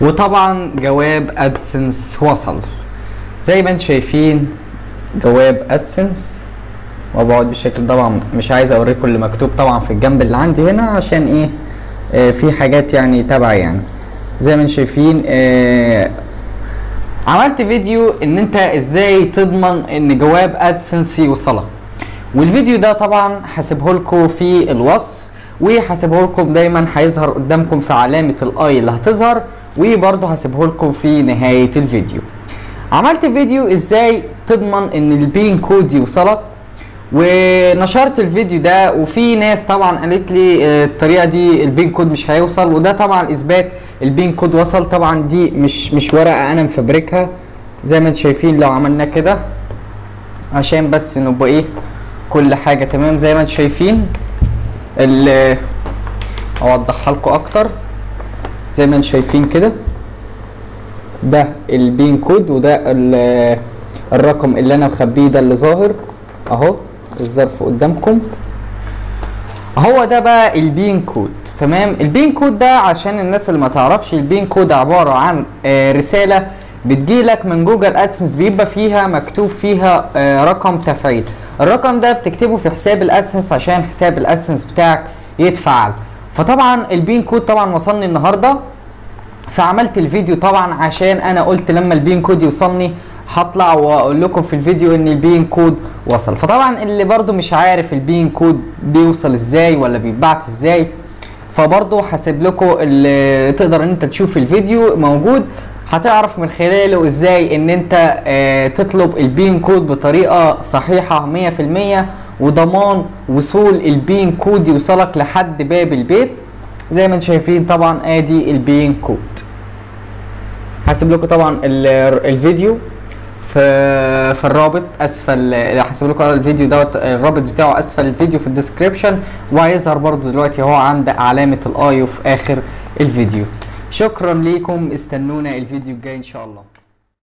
وطبعا جواب ادسنس وصل زي ما انتم شايفين جواب ادسنس وبقعد بالشكل ده طبعا مش عايز اوريكم اللي مكتوب طبعا في الجنب اللي عندي هنا عشان ايه آه في حاجات يعني تبع يعني زي ما انتم شايفين آه عملت فيديو ان انت ازاي تضمن ان جواب ادسنس يوصلك والفيديو ده طبعا هسيبه لكم في الوصف وهسيبه لكم دايما هيظهر قدامكم في علامه الاي اللي هتظهر وبرضه هسيبه لكم في نهايه الفيديو عملت فيديو ازاي تضمن ان البين كود يوصلك ونشرت الفيديو ده وفي ناس طبعا قالت لي آه، الطريقه دي البين كود مش هيوصل وده طبعا اثبات البين كود وصل طبعا دي مش مش ورقه انا مفبركها زي ما انتم شايفين لو عملنا كده عشان بس نبقى ايه كل حاجه تمام زي ما انتم شايفين ال اوضحها لكم اكتر زي ما انتم شايفين كده ده البين كود وده ال- الرقم اللي انا مخبيه ده اللي ظاهر اهو الظرف قدامكم هو ده بقى البين كود تمام البين كود ده عشان الناس اللي ما تعرفش البين كود عبارة عن آه، رسالة بتجيلك من جوجل ادسنس بيبقى فيها مكتوب فيها آه، رقم تفعيل الرقم ده بتكتبه في حساب الادسنس عشان حساب الادسنس بتاعك يتفعل فطبعا البين كود طبعا وصلني النهارده فعملت الفيديو طبعا عشان انا قلت لما البين كود يوصلني هطلع واقول لكم في الفيديو ان البين كود وصل فطبعا اللي برضو مش عارف البين كود بيوصل ازاي ولا بيتبعت ازاي فبرضو هسيب لكم اللي تقدر ان انت تشوف الفيديو موجود هتعرف من خلاله ازاي ان انت آه تطلب البين كود بطريقة صحيحة 100% وضمان وصول البين كود يوصلك لحد باب البيت زي ما انتم شايفين طبعا ادي البين كود هسيب لكم طبعا ال- الفيديو في في الرابط اسفل هسيب لكم الفيديو دوت الرابط بتاعه اسفل الفيديو في الديسكريبشن وهيظهر برضو دلوقتي اهو عند علامه الاي في اخر الفيديو شكرا ليكم استنونا الفيديو الجاي ان شاء الله